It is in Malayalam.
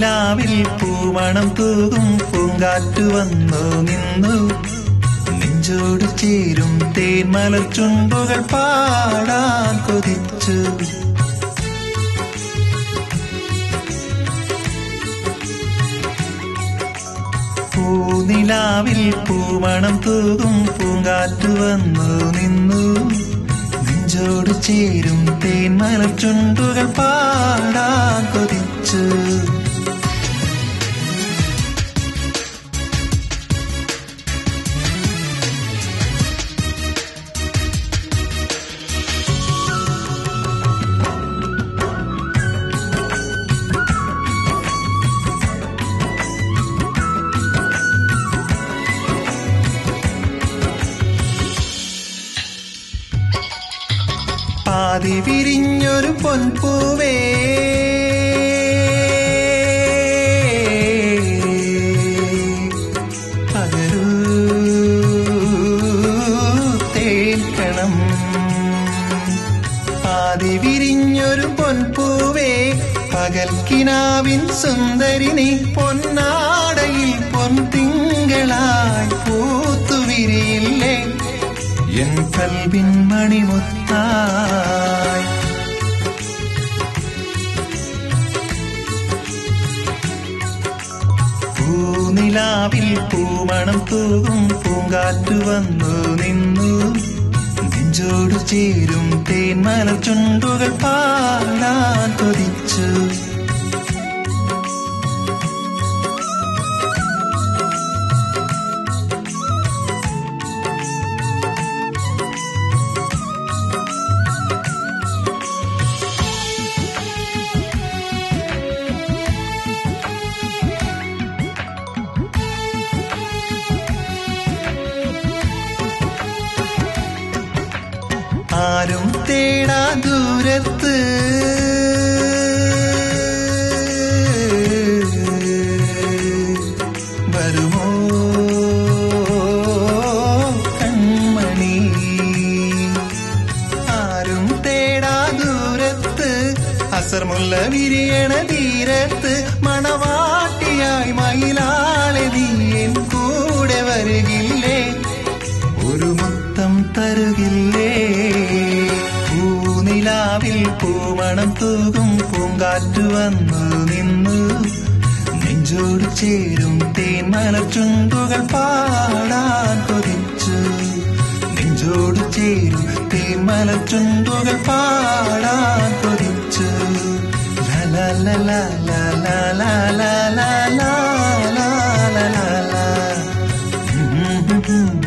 പൂനിലാവിൽ പൂമണം തൂകും പൂങ്കാറ്റു വന്നു നിന്നു നെഞ്ചോട് ചേരും തേന്മലർ ചുണ്ടുകൾ പാടാൻ കൊതിച്ചു പൂനിലാവിൽ പൂമണം തൂകും പൂങ്കാറ്റു വന്നു നിന്നു നെഞ്ചോട് ചേരും തേന്മലർ ചുണ്ടുകൾ പാടാൻ കൊതിച്ചു പാതി വിരിഞ്ഞൊരു പൊൻപൂവേ പകരൂ തേക്കണം പാതി വിരിഞ്ഞൊരു പൊൻപൂവേ പകൽക്കിനാവിൻ സുന്ദരിനി പൊന്നാടയിൽ പൊൻതിങ്കളായി പൂത്തുവിരിയില്ലേ എൻ കൽവിൻ മണിമുത്തായി പൂനിലാവിൽ പൂമണം തൂകും പൂങ്കാറ്റു വന്നു നിന്നു നെഞ്ചോട് ചേരും തേന്മലർ ചുണ്ടുകൾ പാടാൻ കൊതിച്ചു ആരും തേടാ ദൂരത്ത് വരുമോ കൺമണി ആരും തേടാ ദൂരത്ത് അസർമുല്ല വിരിയണ തീരത്ത് മണവാട്ടിയായി മയിലാളെ നീയൻ കൂടെ വരുകില്ലേ ഒരു മുത്തം തരുകില്ലേ പൂനിലാവിൽ പൂമണം തൂകും പൂങ്കാറ്റു വന്നു നിന്നു നെഞ്ചോട് ചേരും തേന്മലർ ചുണ്ടുകൾ പാടാൻ കൊതിച്ചു നെഞ്ചോട് ചേരും തേന്മലർ ചുണ്ടുകൾ പാടാൻ കൊതിച്ചു ല ല ല ല ല ല ല ല ല ല ല ല ല. ഉം ഉം ഉം